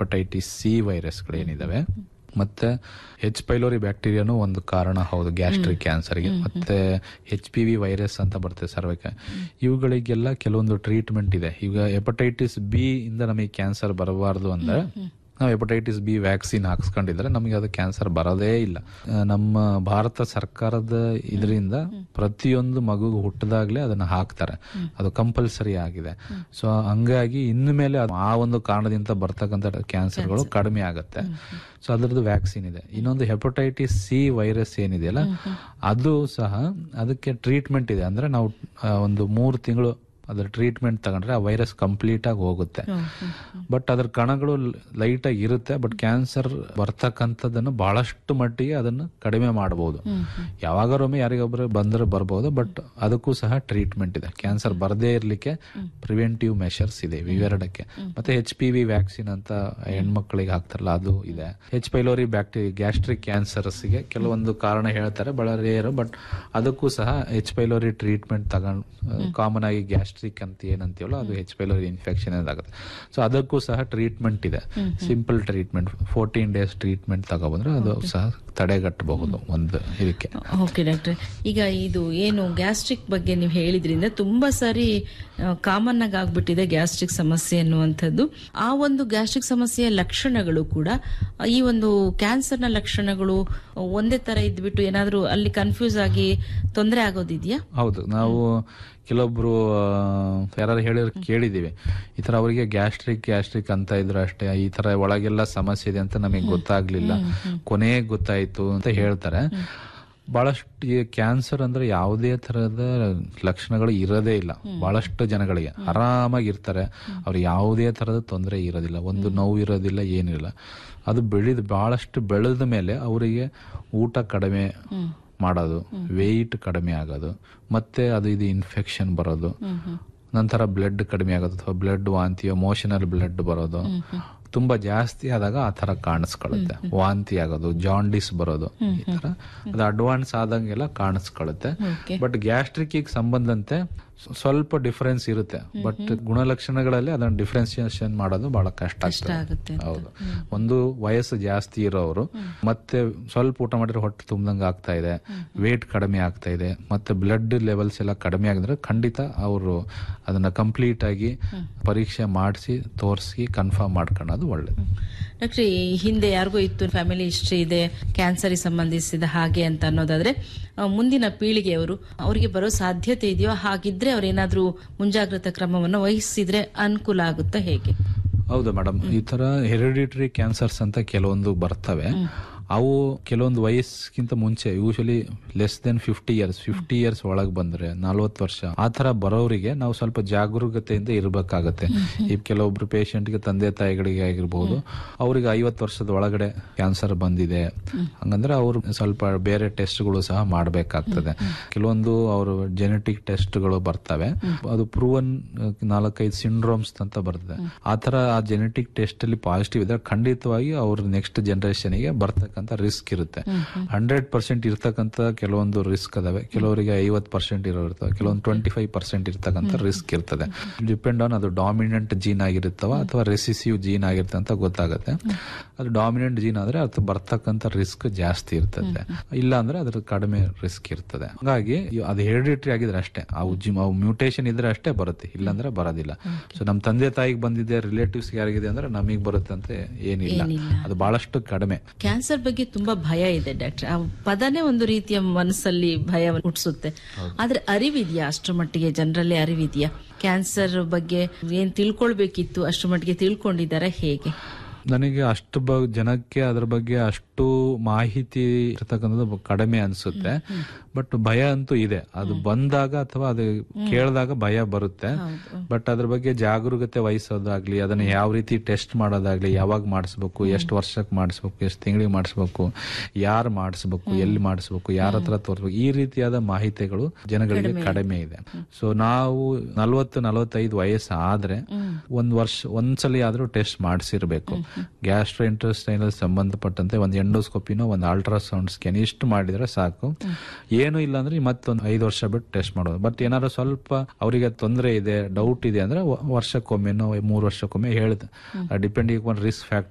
hepatitis C ವೈರಸ್ಗಳೇನಿದಾವೆ ಮತ್ತೆ ಹೆಚ್ pylori ಬ್ಯಾಕ್ಟೀರಿಯಾನು ಒಂದು ಕಾರಣ ಹೌದು ಗ್ಯಾಸ್ಟ್ರಿಕ್ ಕ್ಯಾನ್ಸರ್ಗೆ ಮತ್ತೆ ಹೆಚ್ ಪಿ ವಿ ವೈರಸ್ ಅಂತ ಬರ್ತದೆ ಸರ್ವೈಕ ಇವುಗಳಿಗೆಲ್ಲ ಕೆಲವೊಂದು ಟ್ರೀಟ್ಮೆಂಟ್ ಇದೆ ಈಗ ಹೆಪಟೈಟಿಸ್ ಬಿ ಇಂದ ನಮಗೆ ಕ್ಯಾನ್ಸರ್ ಬರಬಾರ್ದು ಅಂದ್ರೆ ನಾವು ಹೆಪಟೈಟಿಸ್ ಬಿ ವ್ಯಾಕ್ಸಿನ್ ಹಾಕ್ಸ್ಕೊಂಡಿದ್ರೆ ನಮಗೆ ಅದು ಕ್ಯಾನ್ಸರ್ ಬರೋದೇ ಇಲ್ಲ ಆ, ನಮ್ಮ ಭಾರತ ಸರ್ಕಾರದ ಇದರಿಂದ ಪ್ರತಿಯೊಂದು ಮಗು ಹುಟ್ಟದಾಗ್ಲೇ ಅದನ್ನ ಹಾಕ್ತಾರೆ ಅದು ಕಂಪಲ್ಸರಿ ಆಗಿದೆ ಸೊ ಹಂಗಾಗಿ ಇನ್ನು ಮೇಲೆ ಅದು ಆ ಒಂದು ಕಾರಣದಿಂದ ಬರ್ತಕ್ಕಂಥ ಕ್ಯಾನ್ಸರ್ಗಳು ಕಡಿಮೆ ಆಗುತ್ತೆ ಸೊ ಅದರದ್ದು ವ್ಯಾಕ್ಸಿನ್ ಇದೆ ಇನ್ನೊಂದು ಹೆಪಟೈಟಿಸ್ ಸಿ ವೈರಸ್ ಏನಿದೆಯಲ್ಲ ಅದು ಸಹ ಅದಕ್ಕೆ ಟ್ರೀಟ್ಮೆಂಟ್ ಇದೆ ಅಂದ್ರೆ ನಾವು ಆ, ಒಂದು ಮೂರು ತಿಂಗಳು ಅದ್ರ ಟ್ರೀಟ್ಮೆಂಟ್ ತಗೊಂಡ್ರೆ ಆ ವೈರಸ್ ಕಂಪ್ಲೀಟ್ ಆಗಿ ಹೋಗುತ್ತೆ ಬಟ್ ಅದ್ರ ಕಣಗಳು ಲೈಟ್ ಆಗಿ ಇರುತ್ತೆ ಬಟ್ ಕ್ಯಾನ್ಸರ್ ಬರ್ತಕ್ಕಂಥದ್ದನ್ನು ಬಹಳಷ್ಟು ಮಟ್ಟಿಗೆ ಅದನ್ನು ಕಡಿಮೆ ಮಾಡಬಹುದು ಯಾವಾಗಾರೊಮ್ಮೆ ಯಾರಿಗೊಬ್ಬರು ಬಂದ್ರೆ ಬರ್ಬೋದು ಬಟ್ ಅದಕ್ಕೂ ಸಹ ಟ್ರೀಟ್ಮೆಂಟ್ ಇದೆ ಕ್ಯಾನ್ಸರ್ ಬರದೇ ಇರ್ಲಿಕ್ಕೆ ಪ್ರಿವೆಂಟಿವ್ ಮೆಷರ್ಸ್ ಇದೆ ಇವೆರಡಕ್ಕೆ ಮತ್ತೆ ಎಚ್ ಪಿ ವಿ ವ್ಯಾಕ್ಸಿನ್ ಅಂತ ಹೆಣ್ಮಕ್ಳಿಗೆ ಹಾಕ್ತಾರಲ್ಲ ಅದು ಇದೆ ಹೆಚ್ ಪೈಲೋರಿ ಬ್ಯಾಕ್ಟೀರಿಯಾ ಗ್ಯಾಸ್ಟ್ರಿಕ್ ಕ್ಯಾನ್ಸರ್ಸ್ಗೆ ಕೆಲವೊಂದು ಕಾರಣ ಹೇಳ್ತಾರೆ ಬಹಳ ರೇರ್ ಬಟ್ ಅದಕ್ಕೂ ಸಹ ಎಚ್ ಪೈಲೋರಿ ಟ್ರೀಟ್ಮೆಂಟ್ ತಗೊಂಡ್ ಕಾಮನ್ ಆಗಿ ಗ್ಯಾಸ್ಟ್ರಿಕ್ ಅಂತ ಏನಂತೀವಲ್ಲ ಅದು ಹೆಚ್ ಪೈಲೋರಿ ಇನ್ಫೆಕ್ಷನ್ ಆಗುತ್ತೆ ಸೊ ಅದಕ್ಕೂ ಸಹ ಟ್ರೀಟ್ಮೆಂಟ್ ಇದೆ simple treatment fourteen days treatment ತಗೊಬಂದ್ರೆ ಅದು ಸಹ ತಡೆಗಟ್ಟಬಹುದು ಒಂದು ಇದಕ್ಕೆ ಓಕೆ ಡಾಕ್ಟ್ರೆ ಈಗ ಇದು ಏನು ಗ್ಯಾಸ್ಟ್ರಿಕ್ ಬಗ್ಗೆ ನೀವು ಹೇಳಿದ್ರಿಂದ ತುಂಬಾ ಸಾರಿ ಕಾಮನ್ ಆಗಿ ಆಗ್ಬಿಟ್ಟಿದೆ ಗ್ಯಾಸ್ಟ್ರಿಕ್ ಸಮಸ್ಯೆ ಅನ್ನುವಂಥದ್ದು ಆ ಒಂದು ಗ್ಯಾಸ್ಟ್ರಿಕ್ ಸಮಸ್ಯೆಯ ಲಕ್ಷಣಗಳು ಕೂಡ ಆ, ಈ ಒಂದು ಕ್ಯಾನ್ಸರ್ನ ಲಕ್ಷಣಗಳು ಒಂದೇ ತರ ಇದ್ಬಿಟ್ಟು ಏನಾದ್ರೂ ಅಲ್ಲಿ ಕನ್ಫ್ಯೂಸ್ ಆಗಿ ತೊಂದರೆ ಆಗೋದಿದ್ಯಾ ಹೌದು ನಾವು ಕೆಲವೊಬ್ರು ಯಾರು ಹೇಳಿದ್ರು ಕೇಳಿದೀವಿ ಈ ತರ ಅವರಿಗೆ ಗ್ಯಾಸ್ಟ್ರಿಕ್ ಗ್ಯಾಸ್ಟ್ರಿಕ್ ಅಂತ ಇದ್ರು ಅಷ್ಟೇ ಈ ತರ ಒಳಗೆಲ್ಲ ಸಮಸ್ಯೆ ಇದೆ ಅಂತ ನಮಗೆ ಗೊತ್ತಾಗ್ಲಿಲ್ಲ ಕೊನೆಗೆ ಗೊತ್ತಾಯ್ತು ಅಂತ ಹೇಳ್ತಾರೆ ಬಹಳಷ್ಟು ಈ ಕ್ಯಾನ್ಸರ್ ಅಂದ್ರೆ ಯಾವುದೇ ತರಹದ ಲಕ್ಷಣಗಳು ಇರೋದೇ ಇಲ್ಲ ಬಹಳಷ್ಟು ಜನಗಳಿಗೆ ಆರಾಮಾಗಿ ಇರ್ತಾರೆ ಅವ್ರು ಯಾವುದೇ ತರದ ತೊಂದರೆ ಇರೋದಿಲ್ಲ ಒಂದು ನೋವು ಇರೋದಿಲ್ಲ ಏನಿಲ್ಲ ಅದು ಬೆಳೆದ ಬಹಳಷ್ಟು ಬೆಳೆದ ಮೇಲೆ ಅವರಿಗೆ ಊಟ ಕಡಿಮೆ ಮಾಡೋದು ವೆಯ್ಟ್ ಕಡಿಮೆ ಆಗೋದು ಮತ್ತೆ ಅದು ಇದು ಇನ್ಫೆಕ್ಷನ್ ಬರೋದು ನಂತರ ಬ್ಲಡ್ ಕಡಿಮೆ ಆಗೋದು ಅಥವಾ ಬ್ಲಡ್ ವಾಂತಿ ಎಮೋಷನಲ್ ಬ್ಲಡ್ ಬರೋದು ತುಂಬಾ ಜಾಸ್ತಿ ಆದಾಗ ಆ ತರ ಕಾಣಿಸ್ಕೊಳ್ಳುತ್ತೆ ವಾಂತಿ ಆಗೋದು ಜಾಂಡಿಸ್ ಬರೋದು ಈ ತರ ಅದು ಅಡ್ವಾನ್ಸ್ ಆದಂಗೆಲ್ಲ ಕಾಣಿಸ್ಕೊಳ್ಳುತ್ತೆ ಬಟ್ ಗ್ಯಾಸ್ಟ್ರಿಕ್ ಸಂಬಂಧಂತೆ ಸ್ವ- ಸ್ವಲ್ಪ ಡಿಫರೆನ್ಸ್ ಇರುತ್ತೆ ಬಟ್ ಗುಣಲಕ್ಷಣಗಳಲ್ಲಿ ಅದನ್ನ ಡಿಫ್ರೆನ್ಸಿಯೇಷನ್ ಮಾಡೋದು ಬಹಳ ಕಷ್ಟ ಆಗ್ತದೆ ಆಗುತ್ತೆ ಹೌದು ಒಂದು ವಯಸ್ಸು ಜಾಸ್ತಿ ಇರೋರು ಮತ್ತೆ ಸ್ವಲ್ಪ ಊಟ ಮಾಡಿದ್ರೆ ಹೊಟ್ಟೆ ತುಂಬ್ದಂಗೆ ಆಗ್ತಾ ಇದೆ ವೇಟ್ ಕಡಿಮೆ ಆಗ್ತಾ ಇದೆ ಮತ್ತೆ ಬ್ಲಡ್ ಲೆವೆಲ್ಸ್ ಎಲ್ಲ ಕಡಿಮೆ ಆಗಿದ್ರೆ ಖಂಡಿತ ಅವರು ಅದನ್ನ ಕಂಪ್ಲೀಟ್ ಆಗಿ ಪರೀಕ್ಷೆ ಮಾಡಿಸಿ ತೋರಿಸಿ ಕನ್ಫರ್ಮ್ ಮಾಡ್ಕೊಳ್ಳೋದು ಒಳ್ಳೇದು ಡಾಕ್ಟ್ರೆ ಈ ಹಿಂದೆ ಯಾರಿಗೂ ಇತ್ತು ಫ್ಯಾಮಿಲಿ ಹಿಸ್ಟ್ರಿ ಇದೆ ಕ್ಯಾನ್ಸರ್ಗೆ ಸಂಬಂಧಿಸಿದ ಹಾಗೆ ಅಂತ ಅನ್ನೋದಾದ್ರೆ ಆ, ಮುಂದಿನ ಪೀಳಿಗೆಯವರು ಅವರಿಗೆ ಬರೋ ಸಾಧ್ಯತೆ ಇದೆಯೋ ಹಾಗಿದ್ರೆ ಅವ್ರೇನಾದ್ರೂ ಮುಂಜಾಗ್ರತಾ ಕ್ರಮವನ್ನು ವಹಿಸಿದ್ರೆ ಅನುಕೂಲ ಆಗುತ್ತಾ ಹೇಗೆ ಹೌದು ಮೇಡಮ್ ಈ ತರ ಹೆರಿಡಿಟರಿ ಕ್ಯಾನ್ಸರ್ಸ್ ಅಂತ ಕೆಲವೊಂದು ಬರ್ತವೆ ಅವು ಕೆಲವೊಂದು ವಯಸ್ಸಿಗಿಂತ ಮುಂಚೆ usually less than fifty years fifty years ಒಳಗೆ ಬಂದ್ರೆ ನಲ್ವತ್ತು ವರ್ಷ ಆ ತರ ಬರೋರಿಗೆ ನಾವು ಸ್ವಲ್ಪ ಜಾಗರೂಕತೆಯಿಂದ ಇರಬೇಕಾಗತ್ತೆ ಈ ಕೆಲವೊಬ್ರು ಪೇಷಂಟ್ಗೆ ತಂದೆ ತಾಯಿಗಳಿಗೆ ಆಗಿರ್ಬೋದು ಅವ್ರಿಗೆ ಐವತ್ತು ವರ್ಷದ ಒಳಗಡೆ ಕ್ಯಾನ್ಸರ್ ಬಂದಿದೆ ಹಂಗಂದ್ರೆ ಅವರು ಸ್ವಲ್ಪ ಬೇರೆ ಟೆಸ್ಟ್ಗಳು ಸಹ ಮಾಡಬೇಕಾಗ್ತದೆ ಕೆಲವೊಂದು ಅವರು ಜೆನೆಟಿಕ್ ಟೆಸ್ಟ್ಗಳು ಬರ್ತವೆ ಅದು ಪ್ರೂವನ್ ನಾಲ್ಕೈದು ಸಿಂಡ್ರೋಮ್ಸ್ ಅಂತ ಬರ್ತದೆ ಆ ತರ ಆ ಜೆನೆಟಿಕ್ ಟೆಸ್ಟ್ ಅಲ್ಲಿ ಪಾಸಿಟಿವ್ ಇದ್ರೆ ಖಂಡಿತವಾಗಿ ಅವ್ರ ನೆಕ್ಸ್ಟ್ ಜನರೇಷನ್ ಗೆ ಬರ್ತಕ್ಕಂಥ ರಿಸ್ಕ್ ಇರುತ್ತೆ ಹಂಡ್ರೆಡ್ ಪರ್ಸೆಂಟ್ ಇರ್ತಕ್ಕಂಥ ಕೆಲವೊಂದು ರಿಸ್ಕ್ ಅದಾವೆ ಕೆಲವರಿಗೆ ಐವತ್ ಪರ್ಸೆಂಟ್ ಇರೋ ಇರ್ತವೆ ಕೆಲವೊಂದು ಟ್ವೆಂಟಿ ಫೈವ್ ಪರ್ಸೆಂಟ್ ಇರ್ತಕ್ಕಂಥ ರಿಸ್ಕ್ ಇರ್ತದೆ ಡಿಪೆಂಡ್ ಆನ್ ಅದು ಡಾಮಿನೆಂಟ್ ಜೀನ್ ಆಗಿರುತ್ತವ ಅಥವಾ ರೆಸಿಸಿವ್ ಜೀನ್ ಆಗಿರುತ್ತೆ ಅಂತ ಗೊತ್ತಾಗುತ್ತೆ ಅದು ಡಾಮಿನೆಂಟ್ ಜೀನ್ ಆದ್ರೆ ಅದು ಬರ್ತಕ್ಕಂಥ ರಿಸ್ಕ್ ಜಾಸ್ತಿ ಇರ್ತದೆ ಇಲ್ಲ ಅಂದ್ರೆ ಅದ್ರ ಕಡಿಮೆ ರಿಸ್ಕ್ ಇರ್ತದೆ ಹಾಗಾಗಿ ಇವ್- ಅದು ಹೆರಿಡಿಟರಿ ಆಗಿದ್ರೆ ಅಷ್ಟೇ ಅವು ಜಿಮ್ ಅವು ಮ್ಯೂಟೇಶನ್ ಇದ್ರೆ ಅಷ್ಟೇ ಬರುತ್ತೆ ಇಲ್ಲಾಂದ್ರೆ ಬರೋದಿಲ್ಲ ಸೊ ನಮ್ಮ ತಂದೆ ತಾಯಿಗೆ ಬಂದಿದೆ ರಿಲೇಟಿವ್ಸ್ ಯಾರಿಗಿದೆ ಅಂದ್ರೆ ನಮಗೆ ಬರುತ್ತೆ ಅಂತ ಏನಿಲ್ಲ ಅದು ಬಹಳಷ್ಟು ಕಡಿಮೆ ಕ್ಯಾನ್ಸರ್ ಬಗ್ಗೆ ತುಂಬಾ ಭಯ ಇದೆ ಡಾಕ್ಟರ್ ಆ ಪದನೇ ಒಂದು ರೀತಿಯ ಮನಸ್ಸಲ್ಲಿ ಭಯ ಹುಟ್ಟಿಸುತ್ತೆ ಆದ್ರೆ ಅರಿವಿದ್ಯಾ ಅಷ್ಟರ ಮಟ್ಟಿಗೆ ಜನರಲ್ಲಿ ಅರಿವಿದ್ಯಾ ಕ್ಯಾನ್ಸರ್ ಬಗ್ಗೆ ಏನ್ ತಿಳ್ಕೊಳ್ಬೇಕಿತ್ತು ಅಷ್ಟರ ಮಟ್ಟಿಗೆ ತಿಳ್ಕೊಂಡಿದ್ದಾರೆ ಹೇಗೆ ನನಗೆ ಅಷ್ಟು ಬ ಜನಕ್ಕೆ ಅದ್ರ ಬಗ್ಗೆ ಅಷ್ಟು ಮಾಹಿತಿ ಇರ್ತಕ್ಕಂಥದ್ದು ಕಡಿಮೆ ಅನ್ಸುತ್ತೆ ಬಟ್ ಭಯ ಅಂತೂ ಇದೆ ಅದು ಬಂದಾಗ ಅಥವಾ ಅದು ಕೇಳಿದಾಗ ಭಯ ಬರುತ್ತೆ ಬಟ್ ಅದ್ರ ಬಗ್ಗೆ ಜಾಗರೂಕತೆ ವಹಿಸೋದಾಗ್ಲಿ ಅದನ್ನ ಯಾವ ರೀತಿ ಟೆಸ್ಟ್ ಮಾಡೋದಾಗ್ಲಿ ಯಾವಾಗ ಮಾಡಿಸ್ಬೇಕು ಎಷ್ಟು ವರ್ಷಕ್ಕೆ ಮಾಡಿಸ್ಬೇಕು ಎಷ್ಟು ತಿಂಗಳಿಗೆ ಮಾಡಿಸ್ಬೇಕು ಯಾರು ಮಾಡಿಸ್ಬೇಕು ಎಲ್ಲಿ ಮಾಡಿಸ್ಬೇಕು ಯಾರ ಹತ್ರ ತೋರಿಸ್ಬೇಕು ಈ ರೀತಿಯಾದ ಮಾಹಿತಿಗಳು ಜನಗಳಿಗೆ ಕಡಿಮೆ ಇದೆ ಸೊ ನಾವು ನಲ್ವತ್ತು ನಲವತ್ತೈದು ವಯಸ್ಸು ಆದ್ರೆ ಒಂದ್ ವರ್ಷ ಒಂದ್ಸಲಿ ಆದ್ರೂ ಟೆಸ್ಟ್ ಮಾಡಿಸಿರ್ಬೇಕು ಗ್ಯಾಸ್ಟ್ರೋ ಇಂಟೆಸ್ಟೈನಲ್ ಸಂಬಂಧಪಟ್ಟಂತೆ ಒಂದು ಎಂಡೋಸ್ಕೋಪಿನೋ ಒಂದು ಅಲ್ಟ್ರಾಸೌಂಡ್ ಸ್ಕ್ಯಾನ್ ಇಷ್ಟು ಮಾಡಿದ್ರೆ ಸಾಕು ಏನು ಇಲ್ಲ ಅಂದ್ರೆ ಮತ್ತೊಂದು ಐದು ವರ್ಷ ಬಿಟ್ಟು ಟೆಸ್ಟ್ ಮಾಡೋದು ಬಟ್ ಏನಾದ್ರು ಸ್ವಲ್ಪ ಅವರಿಗೆ ತೊಂದರೆ ಇದೆ ಡೌಟ್ ಇದೆ ಅಂದ್ರೆ ವ- ವರ್ಷಕ್ಕೊಮ್ಮೆನೋ ಮೂರು ವರ್ಷಕ್ಕೊಮ್ಮೆ ಹೇಳುತ್ತೆ ಡಿಪೆಂಡ್ ರಿಸ್ಕ್ ಫ್ಯಾಕ್ಟರ್